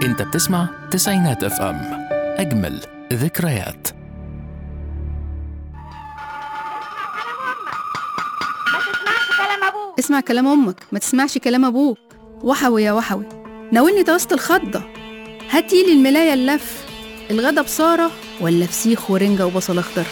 انت بتسمع تسعينات اف ام اجمل ذكريات ما تسمعش كلام ابوك اسمع كلام امك ما تسمعش كلام ابوك وحوي يا وحوي ناولني توست الخضه هاتي لي الملايه اللف الغدا بصاره ولا فسيخ ورنجه وبصل اخضر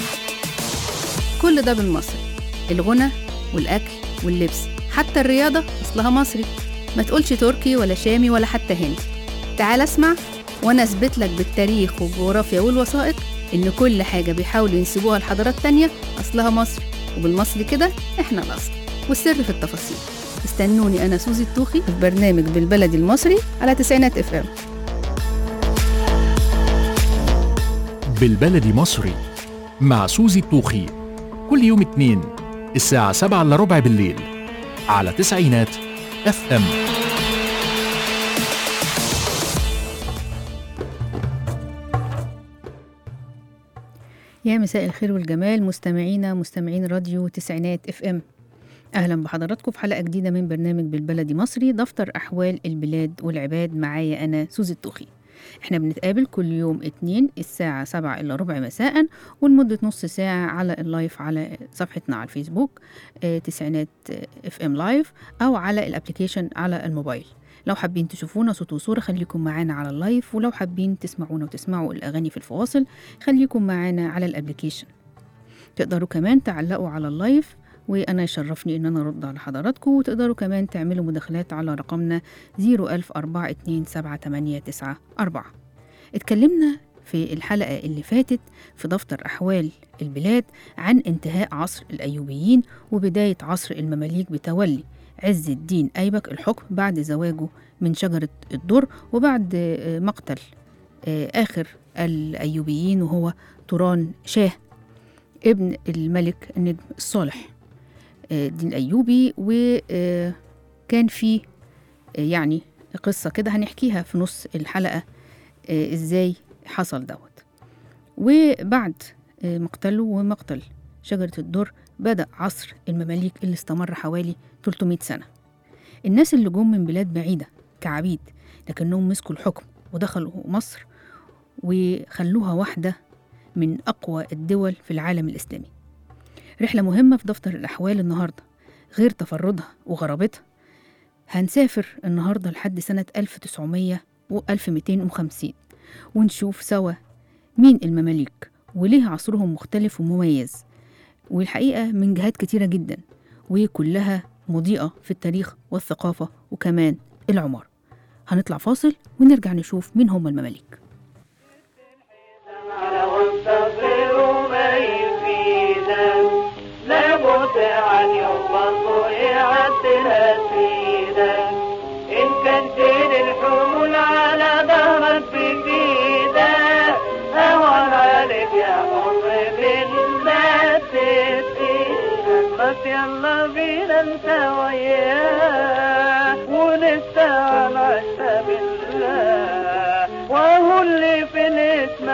كل ده بالمصري الغنى والاكل واللبس حتى الرياضه اصلها مصري ما تقولش تركي ولا شامي ولا حتى هندي تعال اسمع وانا اثبت لك بالتاريخ والجغرافيا والوثائق ان كل حاجه بيحاولوا ينسبوها لحضارات تانية اصلها مصري وبالمصري كده احنا الاصل والسر في التفاصيل استنوني انا سوزي الطوخي في برنامج بالبلدي المصري على تسعينات اف ام بالبلدي مصري مع سوزي الطوخي كل يوم اثنين الساعة سبعة إلا ربع بالليل على تسعينات اف ام يا مساء الخير والجمال مستمعينا مستمعين راديو تسعينات اف ام اهلا بحضراتكم في حلقه جديده من برنامج بالبلدي مصري دفتر احوال البلاد والعباد معايا انا سوزي الطوخي احنا بنتقابل كل يوم اتنين الساعة سبعة إلا ربع مساء ولمدة نص ساعة على اللايف على صفحتنا على الفيسبوك آه، تسعينات اف ام لايف أو على الابليكيشن على الموبايل لو حابين تشوفونا صوت وصورة خليكم معانا على اللايف ولو حابين تسمعونا وتسمعوا الأغاني في الفواصل خليكم معانا على الابليكيشن تقدروا كمان تعلقوا على اللايف وأنا يشرفني إن أنا أرد على حضراتكم وتقدروا كمان تعملوا مداخلات على رقمنا 010427894 اتكلمنا في الحلقة اللي فاتت في دفتر أحوال البلاد عن انتهاء عصر الأيوبيين وبداية عصر المماليك بتولي عز الدين أيبك الحكم بعد زواجه من شجرة الدر وبعد آه، مقتل آه، آخر الأيوبيين وهو توران شاه ابن الملك الندم الصالح آه، الدين الأيوبي وكان في آه، يعني قصة كده هنحكيها في نص الحلقة آه، ازاي حصل دوت وبعد آه، مقتله ومقتل شجرة الدر بدأ عصر المماليك اللي استمر حوالي 300 سنة الناس اللي جم من بلاد بعيدة كعبيد لكنهم مسكوا الحكم ودخلوا مصر وخلوها واحدة من أقوى الدول في العالم الإسلامي رحلة مهمة في دفتر الأحوال النهاردة غير تفردها وغرابتها هنسافر النهاردة لحد سنة 1900 و 1250 ونشوف سوا مين المماليك وليه عصرهم مختلف ومميز والحقيقة من جهات كتيرة جدا وكلها مضيئة في التاريخ والثقافة وكمان العمارة هنطلع فاصل ونرجع نشوف مين هم المماليك والصغير ما يفيدا لابد عن يوم يعدها سيدا إن كان دين الحمول على ظهرك بفيدا هون عليك يا حر بالناس تفيدا بس يلا بينا انت وياه ونستعان عشنا بالله وهو اللي في الاسم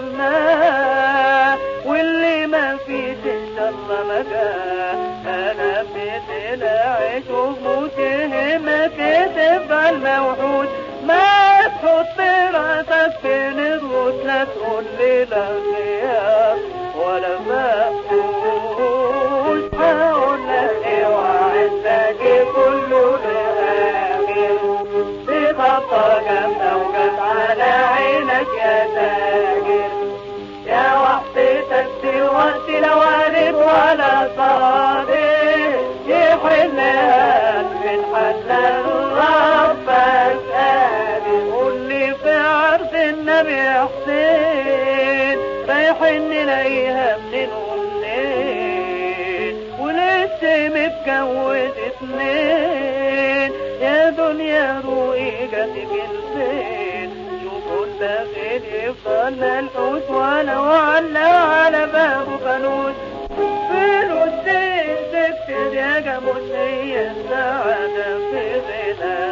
غناه واللي ما فيش ان شاء الله ما جاه انا في العيش وموت يهمك تفعل موحود ما تحط راسك في نزوت لا تقول لي لا خيار ولا مقبول هقول لك اوعى كله لآخر بخطة جامدة وجت على عينك يا تاجر يا وحدتك دلوقتي لو عارف ولا صادق يحلها من حلال ربك قادر قول لي في عرض النبي حسين رايحين نلاقيها منين ومنين ولسه متجوز اتنين يا دنيا روقي جاتك الفين شوفوا الداخل يفضل الحوت ولو على على بابه فانوس فلوس تكتب يا جاموس هي السعادة في غنى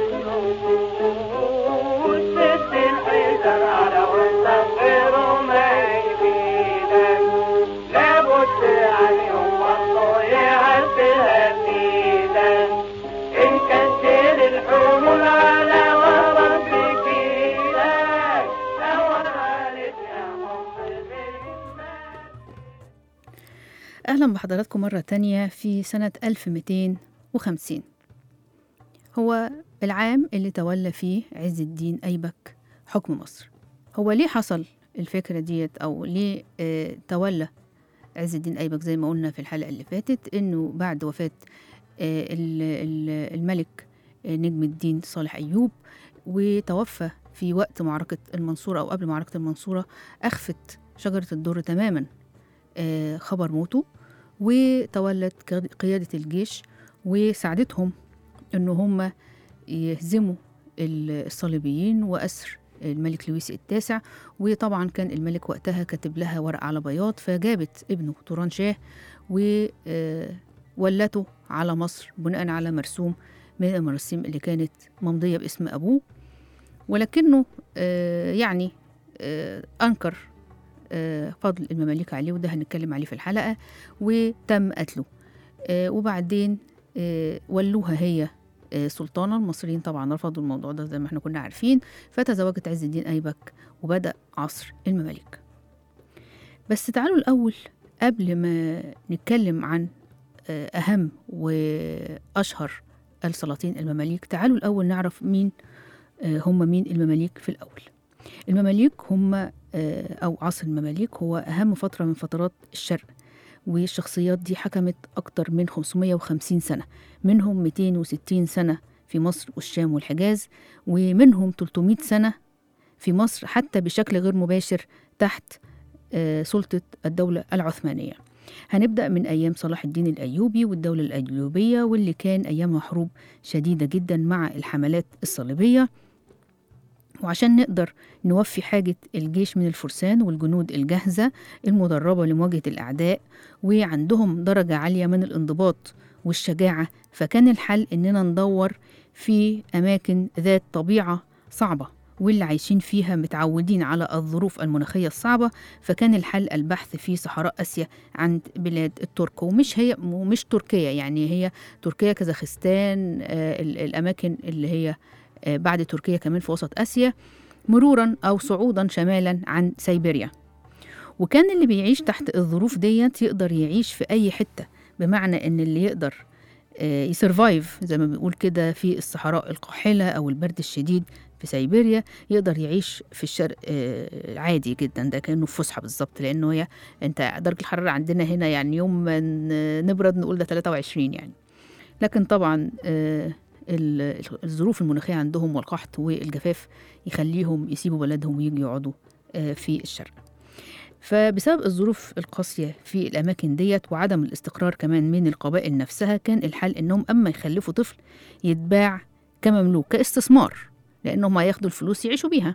النفوس ست الحجر على وسط غيره ما يفيدك لابد عن يوم الله يعدها فيدك إن كان دين الحمول على وربك بحضراتكم مرة تانية في سنة 1250 هو العام اللي تولى فيه عز الدين أيبك حكم مصر هو ليه حصل الفكرة ديت أو ليه آه تولى عز الدين أيبك زي ما قلنا في الحلقة اللي فاتت إنه بعد وفاة آه ال- ال- الملك آه نجم الدين صالح أيوب وتوفى في وقت معركة المنصورة أو قبل معركة المنصورة أخفت شجرة الدر تماما آه، خبر موته وتولت قياد- قيادة الجيش وساعدتهم إن هم يهزموا ال- الصليبيين وأسر الملك لويس التاسع وطبعا كان الملك وقتها كاتب لها ورق على بياض فجابت ابنه توران شاه وولته على مصر بناء على مرسوم من المراسيم اللي كانت ممضية باسم أبوه ولكنه آه، يعني آه، أنكر آه، فضل المماليك عليه وده هنتكلم عليه في الحلقة وتم قتله آه، وبعدين آه، ولوها هي آه، سلطانة المصريين طبعا رفضوا الموضوع ده زي ما احنا كنا عارفين فتزوجت عز الدين أيبك وبدأ عصر المماليك بس تعالوا الأول قبل ما نتكلم عن آه، أهم وأشهر السلاطين المماليك تعالوا الأول نعرف مين آه، هم مين المماليك في الأول المماليك هم آه، أو عصر المماليك هو أهم فترة من فترات الشرق والشخصيات دي حكمت أكتر من 550 سنة منهم 260 سنة في مصر والشام والحجاز ومنهم 300 سنة في مصر حتى بشكل غير مباشر تحت آه، سلطة الدولة العثمانية هنبدأ من أيام صلاح الدين الأيوبي والدولة الأيوبية واللي كان أيامها حروب شديدة جدا مع الحملات الصليبية وعشان نقدر نوفي حاجة الجيش من الفرسان والجنود الجاهزة المدربة لمواجهة الأعداء وعندهم درجة عالية من الانضباط والشجاعة فكان الحل إننا ندور في أماكن ذات طبيعة صعبة واللي عايشين فيها متعودين على الظروف المناخية الصعبة فكان الحل البحث في صحراء آسيا عند بلاد الترك ومش هي ومش تركيا يعني هي تركيا كازاخستان آه، ال- الأماكن اللي هي آه، بعد تركيا كمان في وسط آسيا مرورا أو صعودا شمالا عن سيبيريا وكان اللي بيعيش تحت الظروف ديت يقدر يعيش في أي حتة بمعنى إن اللي يقدر آه، يسرفايف زي ما بنقول كده في الصحراء القاحلة أو البرد الشديد في سيبيريا يقدر يعيش في الشرق آه، عادي جدا ده كأنه في فسحة بالظبط لأنه هي أنت درجة الحرارة عندنا هنا يعني يوم ما ن- نبرد نقول ده 23 يعني لكن طبعا آه، ال- الظروف المناخية عندهم والقحط والجفاف يخليهم يسيبوا بلدهم ويجوا يقعدوا آه، في الشرق فبسبب الظروف القاسية في الأماكن ديت وعدم الاستقرار كمان من القبائل نفسها كان الحل إنهم أما يخلفوا طفل يتباع كمملوك كاستثمار لأنهم هياخدوا الفلوس يعيشوا بيها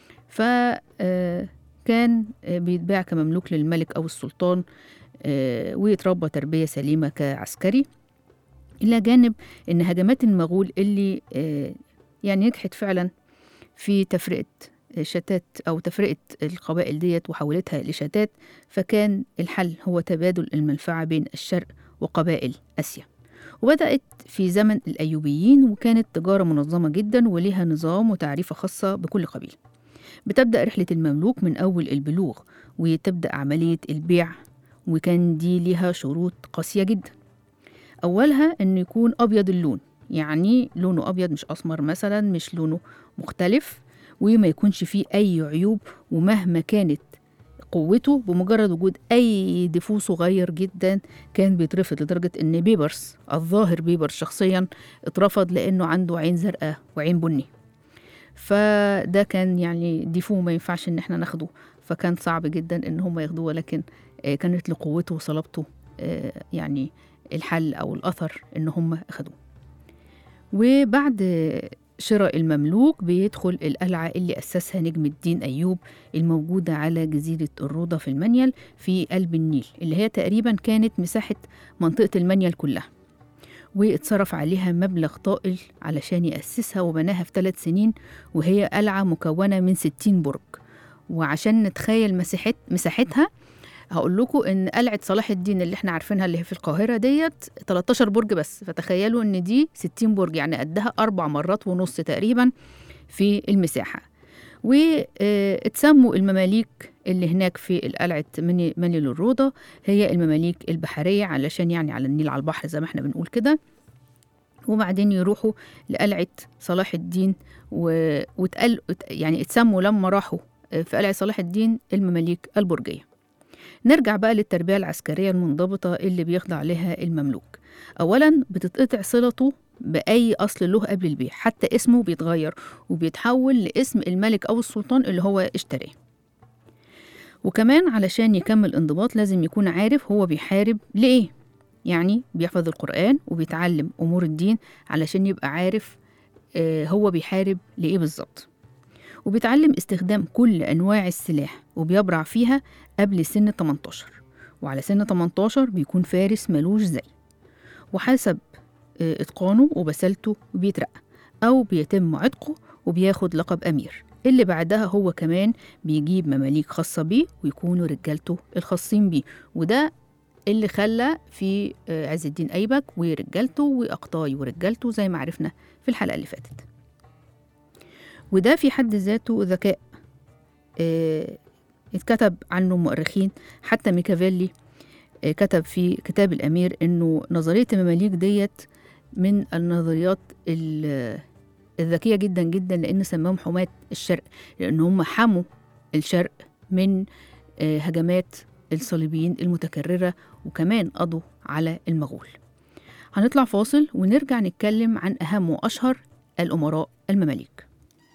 فكان بيتباع كمملوك للملك أو السلطان آه، ويتربى تربية سليمة كعسكري إلى جانب إن هجمات المغول اللي آه، يعني نجحت فعلا في تفرقة شتات أو تفرقة القبائل ديت وحولتها لشتات فكان الحل هو تبادل المنفعة بين الشرق وقبائل آسيا وبدأت في زمن الأيوبيين وكانت تجارة منظمة جدا وليها نظام وتعريفة خاصة بكل قبيلة بتبدأ رحلة المملوك من أول البلوغ وتبدأ عملية البيع وكان دي ليها شروط قاسية جدا أولها إنه يكون أبيض اللون يعني لونه أبيض مش أسمر مثلا مش لونه مختلف وما يكونش فيه أي عيوب ومهما كانت قوته بمجرد وجود أي ديفو صغير جدا كان بيترفض لدرجة إن بيبرس الظاهر بيبرس شخصيا اترفض لأنه عنده عين زرقاء وعين بني فده كان يعني ديفو ما ينفعش إن احنا ناخده فكان صعب جدا إن هم ياخدوه ولكن آه، كانت لقوته وصلابته آه، يعني الحل أو الأثر إن هم أخدوه وبعد شراء المملوك بيدخل القلعة اللي أسسها نجم الدين أيوب الموجودة على جزيرة الروضة في المنيل في قلب النيل اللي هي تقريبا كانت مساحة منطقة المنيل كلها واتصرف عليها مبلغ طائل علشان يأسسها وبناها في ثلاث سنين وهي قلعة مكونة من 60 برج وعشان نتخيل مساحت مساحتها هقول لكم ان قلعه صلاح الدين اللي احنا عارفينها اللي هي في القاهره ديت 13 برج بس فتخيلوا ان دي 60 برج يعني قدها اربع مرات ونص تقريبا في المساحه واتسموا المماليك اللي هناك في قلعة مني مني للروضة هي المماليك البحرية علشان يعني على النيل على البحر زي ما احنا بنقول كده وبعدين يروحوا لقلعة صلاح الدين و... وتقل... يعني اتسموا لما راحوا في قلعة صلاح الدين المماليك البرجية نرجع بقى للتربية العسكرية المنضبطة اللي بيخضع لها المملوك أولا بتتقطع صلته بأي أصل له قبل البيع حتى اسمه بيتغير وبيتحول لاسم الملك أو السلطان اللي هو اشتراه وكمان علشان يكمل انضباط لازم يكون عارف هو بيحارب لإيه يعني بيحفظ القرآن وبيتعلم أمور الدين علشان يبقى عارف آه، هو بيحارب لإيه بالظبط وبيتعلم استخدام كل أنواع السلاح وبيبرع فيها قبل سن 18 وعلى سن 18 بيكون فارس ملوش زي وحسب آه، إتقانه وبسالته بيترقى أو بيتم عتقه وبياخد لقب أمير اللي بعدها هو كمان بيجيب مماليك خاصة بيه ويكونوا رجالته الخاصين بيه وده اللي خلى في آه، عز الدين أيبك ورجالته وأقطاي ورجالته زي ما عرفنا في الحلقة اللي فاتت وده في حد ذاته ذكاء آه، اتكتب عنه مؤرخين حتى ميكافيلي آه، كتب في كتاب الأمير إنه نظرية المماليك ديت من النظريات ال- الذكية جدا جدا لأن سماهم حماة الشرق لأن هم حموا الشرق من آه، هجمات الصليبيين المتكررة وكمان قضوا على المغول هنطلع فاصل ونرجع نتكلم عن أهم وأشهر الأمراء المماليك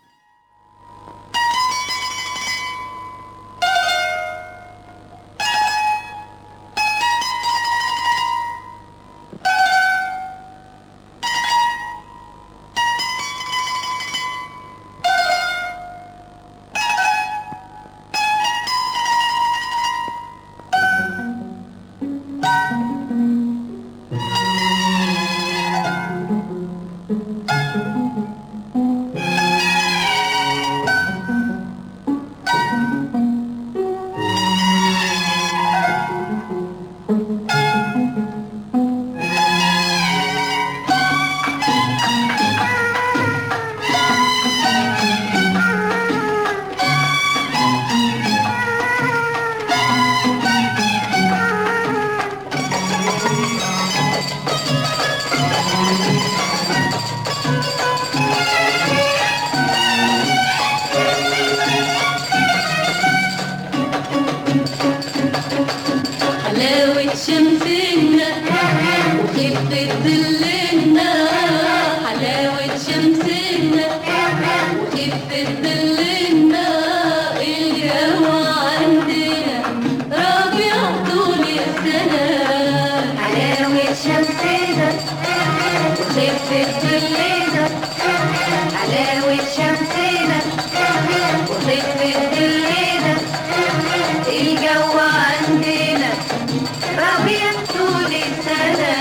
حلاوة شمسنا وخفة ظلنا حلاوة شمسنا وخفة ظلنا الجو عندنا ربيع طول السنة حلاوة شمسنا وخفة ظلنا حلاوة شمسنا وخفة ظلنا الجو عندنا ربيع طول السنة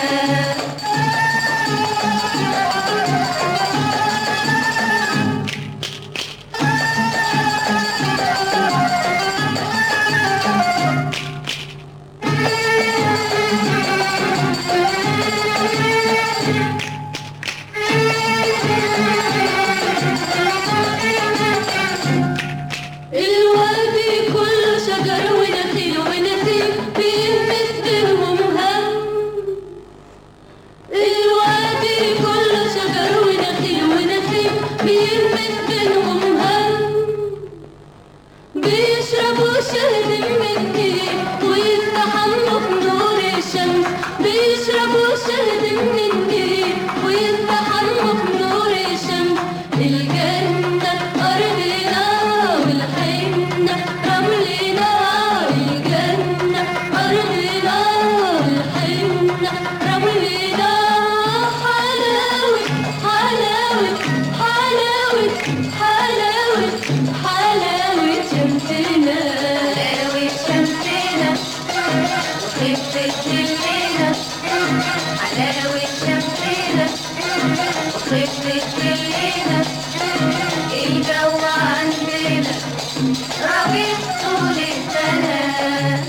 الوادي كله شجر ونخيل ونسيم بيهمس بينهم هم الوادي كله شجر ونخيل ونسيم بيهمس بينهم هم بيشربوا شهد من النيل ويستحموا في نور الشمس بيشربوا شهد من النيل ويستحموا في نور الشمس الجنة أرضنا والحنة رملنا الجنة أرضنا والحنة رملنا حلاوة حلاوة حلاوة حلاوة حلاوة شمسنا حلاوة شمسنا وخفة ظلنا حلاوة شمسنا وخفة ظلنا الجو عندنا ربيع طول السنة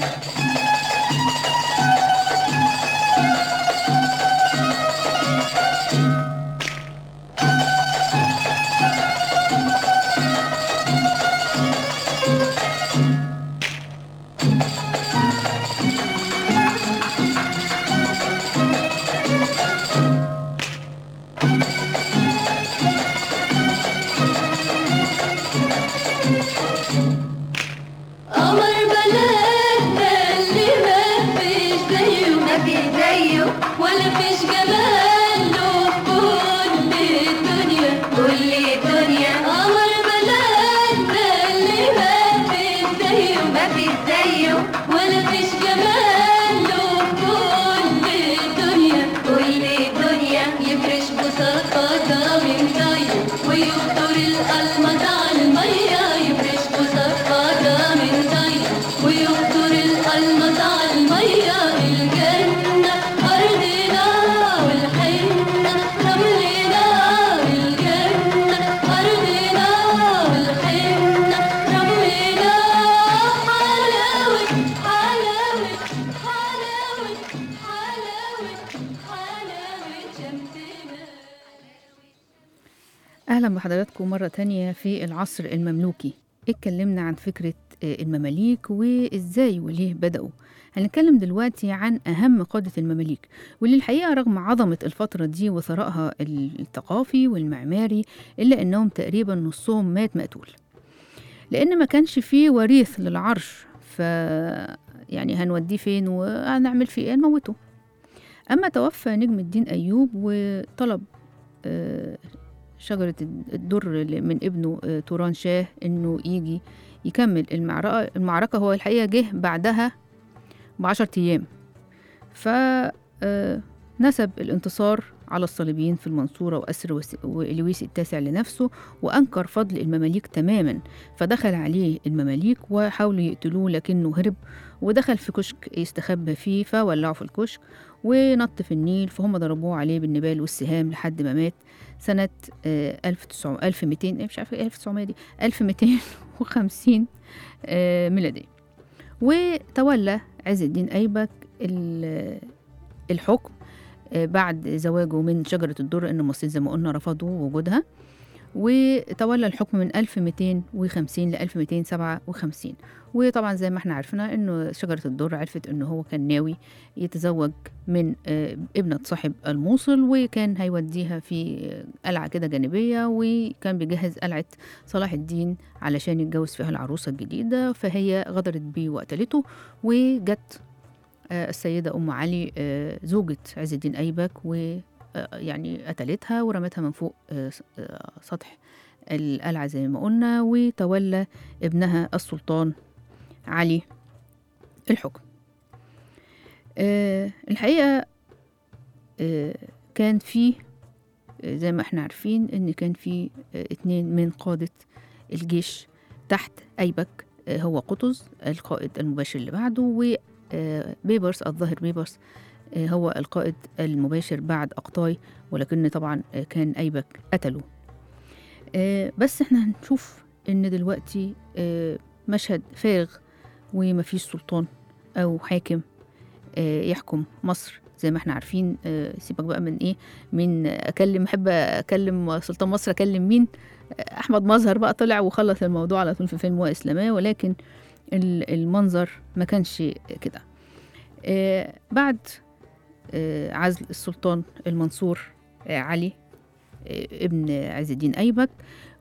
صفقة من طيب ويخطر القلمة على المية يفرش صفقة من طيب ويخطر القلمة على المية الجنة أرضنا والحنة رملنا الجنة أرضنا والحنة رملنا حلاوة حلاوة حلاوة حلاوة حلاوة شمسنا أهلا بحضراتكم مرة تانية في العصر المملوكي اتكلمنا عن فكرة آه، المماليك وإزاي وليه بدأوا هنتكلم دلوقتي عن أهم قادة المماليك واللي الحقيقة رغم عظمة الفترة دي وثرائها الثقافي والمعماري إلا أنهم تقريبا نصهم مات مقتول لأن ما كانش فيه وريث للعرش ف يعني هنوديه فين وهنعمل فيه ايه نموته أما توفى نجم الدين أيوب وطلب آه، شجرة الدر اللي من ابنه آه، توران شاه إنه يجي يكمل المعركة المعركة هو الحقيقة جه بعدها بعشرة أيام ف آه، نسب الانتصار على الصليبيين في المنصورة وأسر وس- وإلويس التاسع لنفسه وأنكر فضل المماليك تماما فدخل عليه المماليك وحاولوا يقتلوه لكنه هرب ودخل في كشك يستخبى فيه فولعوا في الكشك ونط في النيل فهم ضربوه عليه بالنبال والسهام لحد ما مات سنة آه، 1900 1200 إيه مش عارفة إيه 1900 دي 1250 آه، ميلادية وتولى عز الدين أيبك ال- الحكم آه، بعد زواجه من شجرة الدر إن المصريين زي ما قلنا رفضوا وجودها وتولى الحكم من 1250 ل 1257 وطبعا زي ما احنا عرفنا انه شجرة الدر عرفت انه هو كان ناوي يتزوج من آه، ابنة صاحب الموصل وكان هيوديها في آه، قلعة كده جانبية وكان بيجهز قلعة صلاح الدين علشان يتجوز فيها العروسة الجديدة فهي غدرت بيه وقتلته وجت آه، السيدة أم علي آه، زوجة عز الدين أيبك و آه، يعني قتلتها ورمتها من فوق آه، س- آه، سطح القلعة زي ما قلنا وتولى ابنها السلطان علي الحكم آه، الحقيقة آه، كان في آه، زي ما احنا عارفين ان كان في آه، اتنين من قادة الجيش تحت أيبك آه، هو قطز القائد المباشر اللي بعده وبيبرس الظاهر بيبرس آه، هو القائد المباشر بعد أقطاي ولكن طبعا آه، كان أيبك قتله آه، بس احنا هنشوف ان دلوقتي آه، مشهد فارغ ومفيش سلطان أو حاكم آه، يحكم مصر زي ما احنا عارفين آه، سيبك بقى من ايه من اكلم احب اكلم سلطان مصر اكلم مين آه، احمد مظهر بقى طلع وخلص الموضوع على طول في فيلم واسلاميه ولكن ال- المنظر ما كانش كده آه، بعد آه، عزل السلطان المنصور آه، علي آه، ابن عز الدين أيبك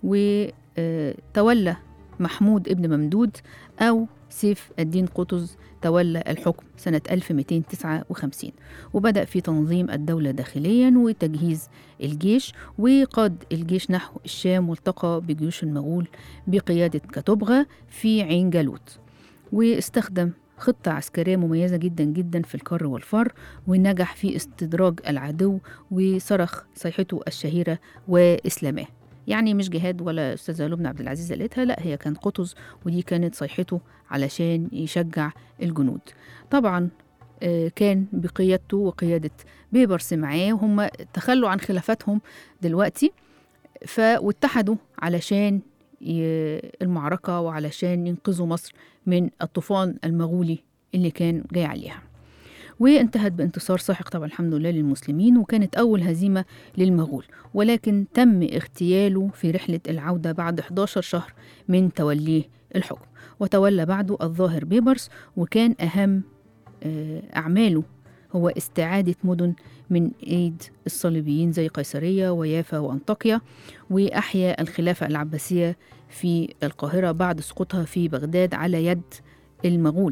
وتولى محمود ابن ممدود أو سيف الدين قطز تولى الحكم سنة 1259 وبدأ في تنظيم الدولة داخليا وتجهيز الجيش وقاد الجيش نحو الشام والتقى بجيوش المغول بقيادة كتبغة في عين جالوت واستخدم خطة عسكرية مميزة جدا جدا في الكر والفر ونجح في استدراج العدو وصرخ صيحته الشهيرة وإسلاماه يعني مش جهاد ولا أستاذة لبنى عبد العزيز قالتها لا هي كان قطز ودي كانت صيحته علشان يشجع الجنود طبعا آه، كان بقيادته وقيادة بيبرس معاه وهم تخلوا عن خلافاتهم دلوقتي ف واتحدوا علشان ي- المعركة وعلشان ينقذوا مصر من الطوفان المغولي اللي كان جاي عليها وانتهت بانتصار ساحق طبعا الحمد لله للمسلمين وكانت أول هزيمة للمغول ولكن تم اغتياله في رحلة العودة بعد 11 شهر من توليه الحكم وتولى بعده الظاهر بيبرس وكان أهم آه، أعماله هو استعادة مدن من إيد الصليبيين زي قيصرية ويافا وأنطاكيا وأحيا الخلافة العباسية في القاهرة بعد سقوطها في بغداد على يد المغول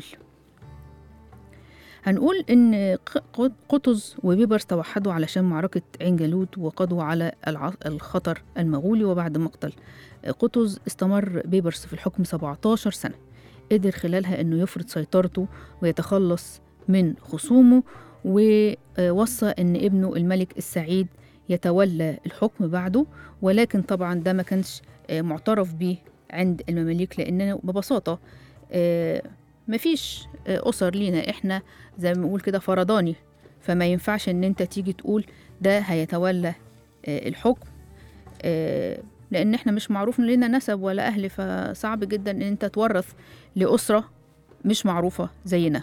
هنقول إن ق- قطز وبيبرس توحدوا علشان معركة عين جالوت وقضوا على الع- الخطر المغولي وبعد مقتل قطز استمر بيبرس في الحكم 17 سنة قدر خلالها إنه يفرض سيطرته ويتخلص من خصومه ووصى إن ابنه الملك السعيد يتولى الحكم بعده ولكن طبعا ده ما كانش آه، معترف به عند المماليك لأن ببساطة آه، مفيش آه، أسر لينا إحنا زي ما بنقول كده فرداني فما ينفعش إن أنت تيجي تقول ده هيتولى آه، الحكم آه، لأن إحنا مش معروف لنا نسب ولا أهل فصعب جدا إن أنت تورث لأسرة مش معروفة زينا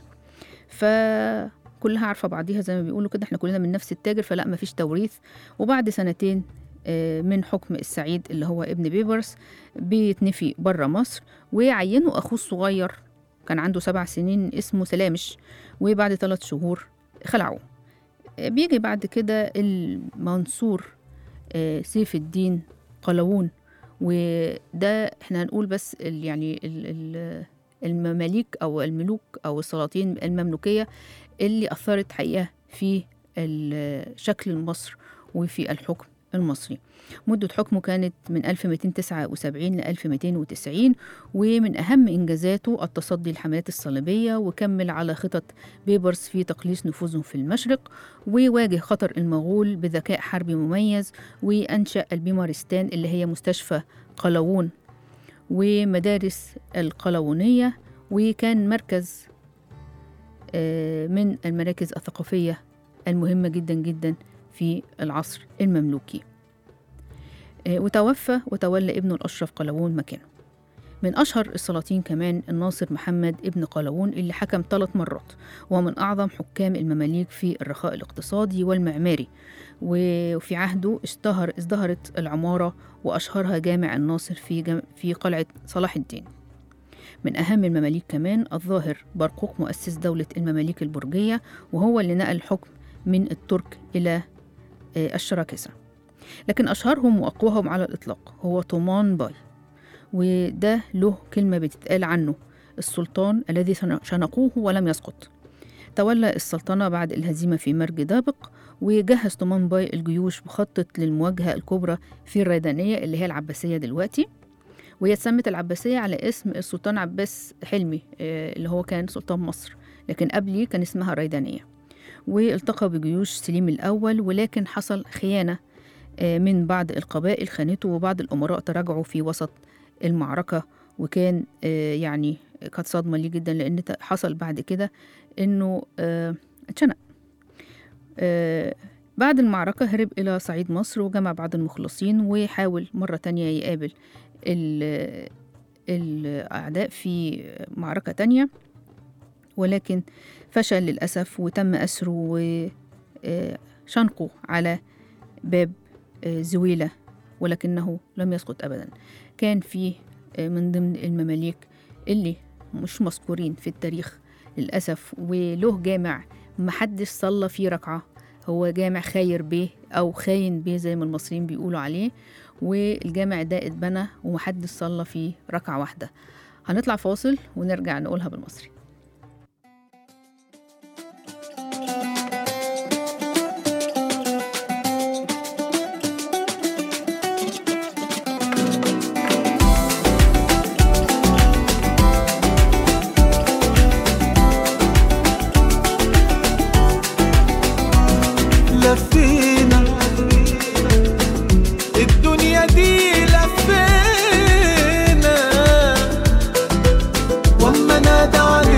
فكلها عارفة بعضيها زي ما بيقولوا كده احنا كلنا من نفس التاجر فلا مفيش توريث وبعد سنتين آه، من حكم السعيد اللي هو ابن بيبرس بيتنفي بره مصر ويعينوا أخوه الصغير كان عنده سبع سنين اسمه سلامش وبعد ثلاث شهور خلعوه آه، بيجي بعد كده المنصور آه، سيف الدين قلاوون وده احنا هنقول بس ال- يعني ال- ال- المماليك او الملوك او السلاطين المملوكيه اللي اثرت حقيقه في ال- شكل مصر وفي الحكم المصري مدة حكمه كانت من 1279 ل 1290 ومن أهم إنجازاته التصدي للحملات الصليبية وكمل على خطط بيبرس في تقليص نفوذهم في المشرق وواجه خطر المغول بذكاء حربي مميز وأنشأ البيمارستان اللي هي مستشفى قلاوون ومدارس القلاوونية وكان مركز آه، من المراكز الثقافية المهمة جدا جدا في العصر المملوكي آه، وتوفى وتولى ابنه الأشرف قلاوون مكانه من أشهر السلاطين كمان الناصر محمد ابن قلاوون اللي حكم ثلاث مرات وهو من أعظم حكام المماليك في الرخاء الاقتصادي والمعماري وفي عهده ازدهر ازدهرت العمارة وأشهرها جامع الناصر في جم... في قلعة صلاح الدين من أهم المماليك كمان الظاهر برقوق مؤسس دولة المماليك البرجية وهو اللي نقل الحكم من الترك إلى آه، الشراكسة لكن أشهرهم وأقواهم على الإطلاق هو طومان باي وده له كلمة بتتقال عنه السلطان الذي شن- شنقوه ولم يسقط تولى السلطنة بعد الهزيمة في مرج دابق وجهز طومان باي الجيوش بخطط للمواجهة الكبرى في الريدانية اللي هي العباسية دلوقتي وهي اتسمت العباسية على اسم السلطان عباس حلمي آه، اللي هو كان سلطان مصر لكن قبليه كان اسمها الريدانية والتقى بجيوش سليم الأول ولكن حصل خيانة آه، من بعض القبائل خانته وبعض الأمراء تراجعوا في وسط المعركة وكان آه، يعني كانت صدمة ليه جدا لأن ت- حصل بعد كده إنه آه، اتشنق آه، بعد المعركة هرب إلى صعيد مصر وجمع بعض المخلصين وحاول مرة تانية يقابل ال- الأعداء في معركة تانية ولكن فشل للأسف وتم أسره وشنقه على باب آه، زويلة ولكنه لم يسقط أبدا كان فيه آه، من ضمن المماليك اللي مش مذكورين في التاريخ للأسف وله جامع محدش صلى فيه ركعة هو جامع خاير بيه أو خاين بيه زي ما المصريين بيقولوا عليه والجامع ده اتبنى ومحدش صلى فيه ركعة واحدة هنطلع فاصل ونرجع نقولها بالمصري لفينا الدنيا دي لفينا واما نادى على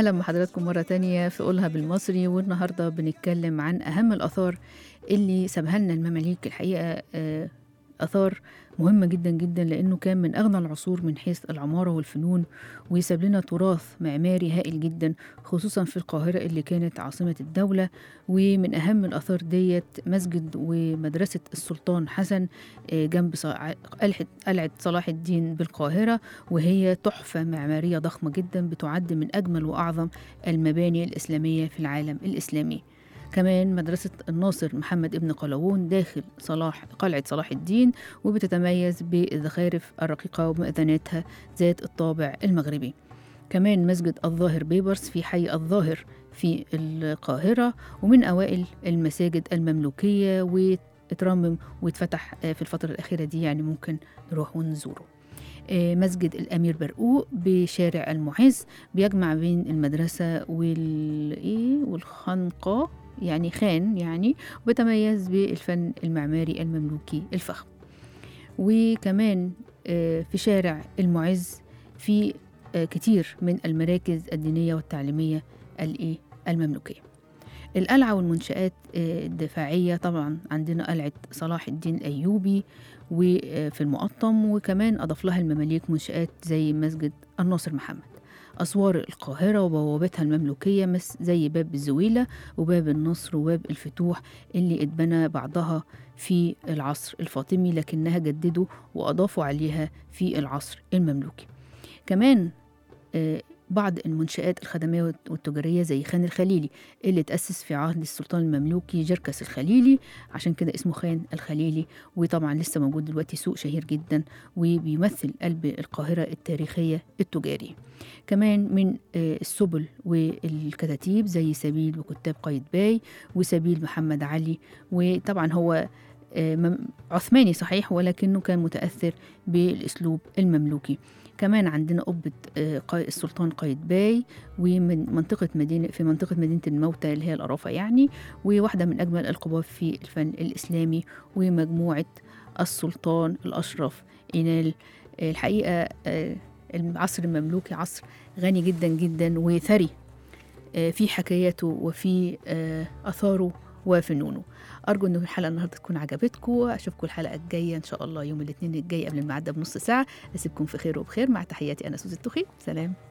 أهلا بحضراتكم مرة تانية في قولها بالمصري والنهاردة بنتكلم عن أهم الآثار اللي سابها لنا المماليك الحقيقة آه، آثار مهمة جدا جدا لأنه كان من أغنى العصور من حيث العمارة والفنون ويساب لنا تراث معماري هائل جدا خصوصا في القاهرة اللي كانت عاصمة الدولة ومن أهم الآثار ديت مسجد ومدرسة السلطان حسن آه، جنب صا- قلعة قلعة صلاح الدين بالقاهرة وهي تحفة معمارية ضخمة جدا بتعد من أجمل وأعظم المباني الإسلامية في العالم الإسلامي كمان مدرسة الناصر محمد ابن قلاوون داخل صلاح قلعة صلاح الدين وبتتميز بالزخارف الرقيقة ومأذناتها ذات الطابع المغربي كمان مسجد الظاهر بيبرس في حي الظاهر في القاهرة ومن أوائل المساجد المملوكية واترمم واتفتح آه، في الفترة الأخيرة دي يعني ممكن نروح ونزوره آه، مسجد الأمير برقوق بشارع المعز بيجمع بين المدرسة وال إيه والخنقة يعني خان يعني وبيتميز بالفن المعماري المملوكي الفخم وكمان آه، في شارع المعز في آه، كتير من المراكز الدينية والتعليمية الإيه المملوكية القلعة والمنشآت آه، الدفاعية طبعا عندنا قلعة صلاح الدين الأيوبي وفي المقطم وكمان أضاف لها المماليك منشآت زي مسجد الناصر محمد أسوار القاهرة وبوابتها المملوكية مس زي باب الزويلة وباب النصر وباب الفتوح اللي اتبنى بعضها في العصر الفاطمي لكنها جددوا وأضافوا عليها في العصر المملوكي كمان آه، بعض المنشآت الخدمية والت- والتجارية زي خان الخليلي اللي تأسس في عهد السلطان المملوكي جركس الخليلي عشان كده اسمه خان الخليلي وطبعا لسه موجود دلوقتي سوق شهير جدا وبيمثل قلب القاهرة التاريخية التجاري كمان من آه، السبل والكتاتيب زي سبيل وكتاب قايتباي وسبيل محمد علي وطبعا هو آه، مم- عثماني صحيح ولكنه كان متأثر بالأسلوب المملوكي كمان عندنا قبة آه، قا- السلطان قايتباي ومن منطقة مدينة في منطقة مدينة الموتى اللي هي الأرافة يعني وواحدة من أجمل القباب في الفن الإسلامي ومجموعة السلطان الأشرف إنال آه، الحقيقة آه، العصر المملوكي عصر غني جدا جدا وثري آه، في حكاياته وفي آه، آثاره وفنونه أرجو أن الحلقة النهاردة تكون عجبتكم أشوفكم الحلقة الجاية إن شاء الله يوم الاثنين الجاي قبل الميعاد ده بنص ساعة أسيبكم في خير وبخير مع تحياتي أنا سوزي التخي سلام